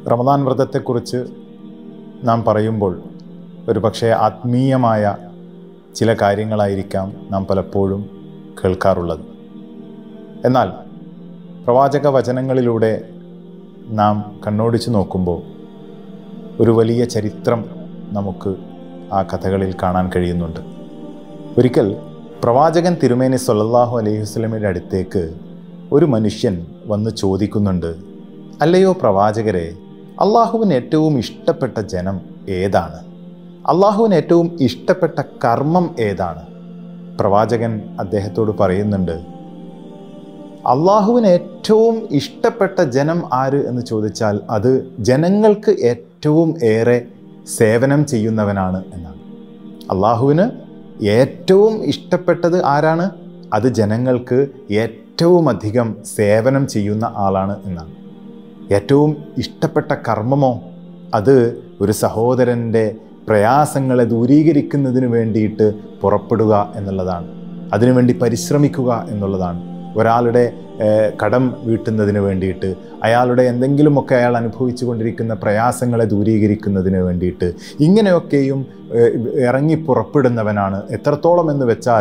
റമദാൻ വ്രതത്തെക്കുറിച്ച് നാം പറയുമ്പോൾ ഒരു പക്ഷേ ആത്മീയമായ ചില കാര്യങ്ങളായിരിക്കാം നാം പലപ്പോഴും കേൾക്കാറുള്ളത് എന്നാൽ പ്രവാചക വചനങ്ങളിലൂടെ നാം കണ്ണോടിച്ചു നോക്കുമ്പോൾ ഒരു വലിയ ചരിത്രം നമുക്ക് ആ കഥകളിൽ കാണാൻ കഴിയുന്നുണ്ട് ഒരിക്കൽ പ്രവാചകൻ തിരുമേനി സല്ലല്ലാഹു അലൈഹി വസല്ലമയുടെ അടുത്തേക്ക് ഒരു മനുഷ്യൻ വന്ന് ചോദിക്കുന്നുണ്ട് അല്ലയോ പ്രവാചകരെ അള്ളാഹുവിന് ഏറ്റവും ഇഷ്ടപ്പെട്ട ജനം ഏതാണ് അള്ളാഹുവിന് ഏറ്റവും ഇഷ്ടപ്പെട്ട കർമ്മം ഏതാണ് പ്രവാചകൻ അദ്ദേഹത്തോട് പറയുന്നുണ്ട് അള്ളാഹുവിന് ഏറ്റവും ഇഷ്ടപ്പെട്ട ജനം ആര് എന്ന് ചോദിച്ചാൽ അത് ജനങ്ങൾക്ക് ഏറ്റവും ഏറെ സേവനം ചെയ്യുന്നവനാണ് എന്നാണ് അള്ളാഹുവിന് ഏറ്റവും ഇഷ്ടപ്പെട്ടത് ആരാണ് അത് ജനങ്ങൾക്ക് ഏറ്റവും അധികം സേവനം ചെയ്യുന്ന ആളാണ് എന്നാണ് ഏറ്റവും ഇഷ്ടപ്പെട്ട കർമ്മമോ അത് ഒരു സഹോദരൻ്റെ പ്രയാസങ്ങളെ ദൂരീകരിക്കുന്നതിന് വേണ്ടിയിട്ട് പുറപ്പെടുക എന്നുള്ളതാണ് അതിനുവേണ്ടി പരിശ്രമിക്കുക എന്നുള്ളതാണ് ഒരാളുടെ ഏഹ്, കടം വീട്ടുന്നതിന് വേണ്ടിയിട്ട് അയാളുടെ എന്തെങ്കിലുമൊക്കെ അയാൾ അനുഭവിച്ചു കൊണ്ടിരിക്കുന്ന പ്രയാസങ്ങളെ ദൂരീകരിക്കുന്നതിന് വേണ്ടിയിട്ട് ഇങ്ങനെയൊക്കെയും ഏഹ്, ഇറങ്ങി പുറപ്പെടുന്നവനാണ് എത്രത്തോളം എന്ന് വെച്ചാൽ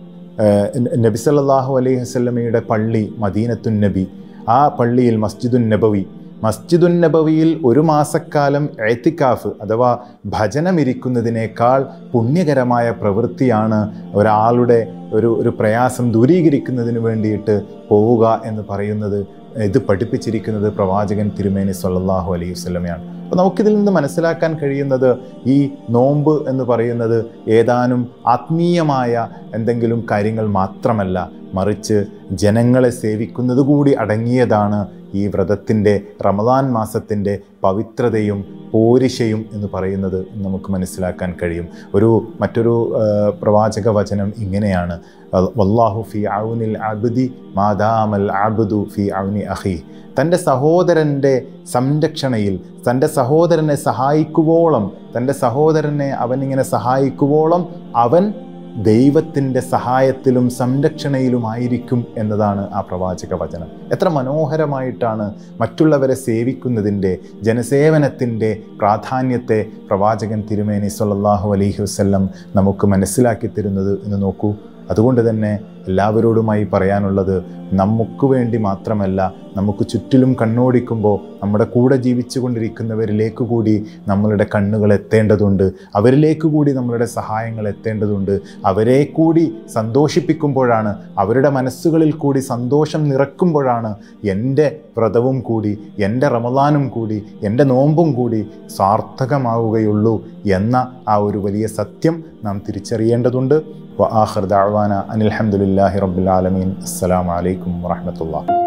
ഏഹ്, നബി സല്ലല്ലാഹു അലൈഹി വസല്ലമയുടെ പള്ളി മദീനത്തുൻ നബി ആ പള്ളിയിൽ മസ്ജിദുൻ നബവി മസ്ജിദുൻ നബവിയിൽ ഒരു മാസക്കാലം എഴുത്തിക്കാഫ് അഥവാ ഭജനമിരിക്കുന്നതിനേക്കാൾ പുണ്യകരമായ പ്രവൃത്തിയാണ് ഒരാളുടെ ഒരു ഒരു പ്രയാസം ദൂരീകരിക്കുന്നതിന് വേണ്ടിയിട്ട് പോവുക എന്ന് പറയുന്നത് ഇത് പഠിപ്പിച്ചിരിക്കുന്നത് പ്രവാചകൻ തിരുമേനി സല്ലല്ലാഹു അലൈഹി വസല്ലമയാണ് അപ്പോൾ നമുക്കിതിൽ നിന്ന് മനസ്സിലാക്കാൻ കഴിയുന്നത് ഈ നോമ്പ് എന്ന് പറയുന്നത് ഏതാനും ആത്മീയമായ എന്തെങ്കിലും കാര്യങ്ങൾ മാത്രമല്ല മറിച്ച് ജനങ്ങളെ സേവിക്കുന്നത് കൂടി അടങ്ങിയതാണ് ഈ വ്രതത്തിൻ്റെ റമദാൻ മാസത്തിൻ്റെ പവിത്രതയും പോരിശയും എന്ന് പറയുന്നത് നമുക്ക് മനസ്സിലാക്കാൻ കഴിയും ഒരു മറ്റൊരു ആ, പ്രവാചക വചനം ഇങ്ങനെയാണ് വല്ലാഹു ഫി ഔനിൽ അബ്ദി മാദാമൽ അബ്ദു ഫി ഔനി അഹി തൻ്റെ സഹോദരൻ്റെ സംരക്ഷണയിൽ തൻ്റെ സഹോദരനെ സഹായിക്കുവോളം തൻ്റെ സഹോദരനെ അവനിങ്ങനെ സഹായിക്കുവോളം അവൻ ദൈവത്തിൻ്റെ സഹായത്തിലും സംരക്ഷണയിലുമായിരിക്കും എന്നതാണ് ആ പ്രവാചക വചനം എത്ര മനോഹരമായിട്ടാണ് മറ്റുള്ളവരെ സേവിക്കുന്നതിൻ്റെ ജനസേവനത്തിൻ്റെ പ്രാധാന്യത്തെ പ്രവാചകൻ തിരുമേനി സല്ലല്ലാഹു അലൈഹി വസല്ലം നമുക്ക് മനസ്സിലാക്കി തരുന്നത് എന്ന് നോക്കൂ അതുകൊണ്ട് തന്നെ എല്ലാവരോടുമായി പറയാനുള്ളത് നമുക്ക് വേണ്ടി മാത്രമല്ല നമുക്ക് ചുറ്റിലും കണ്ണോടിക്കുമ്പോൾ നമ്മുടെ കൂടെ ജീവിച്ചു കൊണ്ടിരിക്കുന്നവരിലേക്ക് കൂടി നമ്മളുടെ കണ്ണുകൾ എത്തേണ്ടതുണ്ട് അവരിലേക്ക് കൂടി നമ്മളുടെ സഹായങ്ങൾ എത്തേണ്ടതുണ്ട് അവരെ കൂടി സന്തോഷിപ്പിക്കുമ്പോഴാണ് അവരുടെ മനസ്സുകളിൽ കൂടി സന്തോഷം നിറക്കുമ്പോഴാണ് എൻ്റെ വ്രതവും കൂടി എൻ്റെ റമദാനും കൂടി എൻ്റെ നോമ്പും കൂടി സാർത്ഥകമാവുകയുള്ളൂ എന്ന ആ ഒരു വലിയ സത്യം നാം തിരിച്ചറിയേണ്ടതുണ്ട് വ ആഖിർ ദഅവാന അനിൽ ഹംദുലില്ലാഹി റബ്ബിൽ ആലമീൻ അസ്സലാമു അലൈക്കും വറഹ്മത്തുള്ളാഹി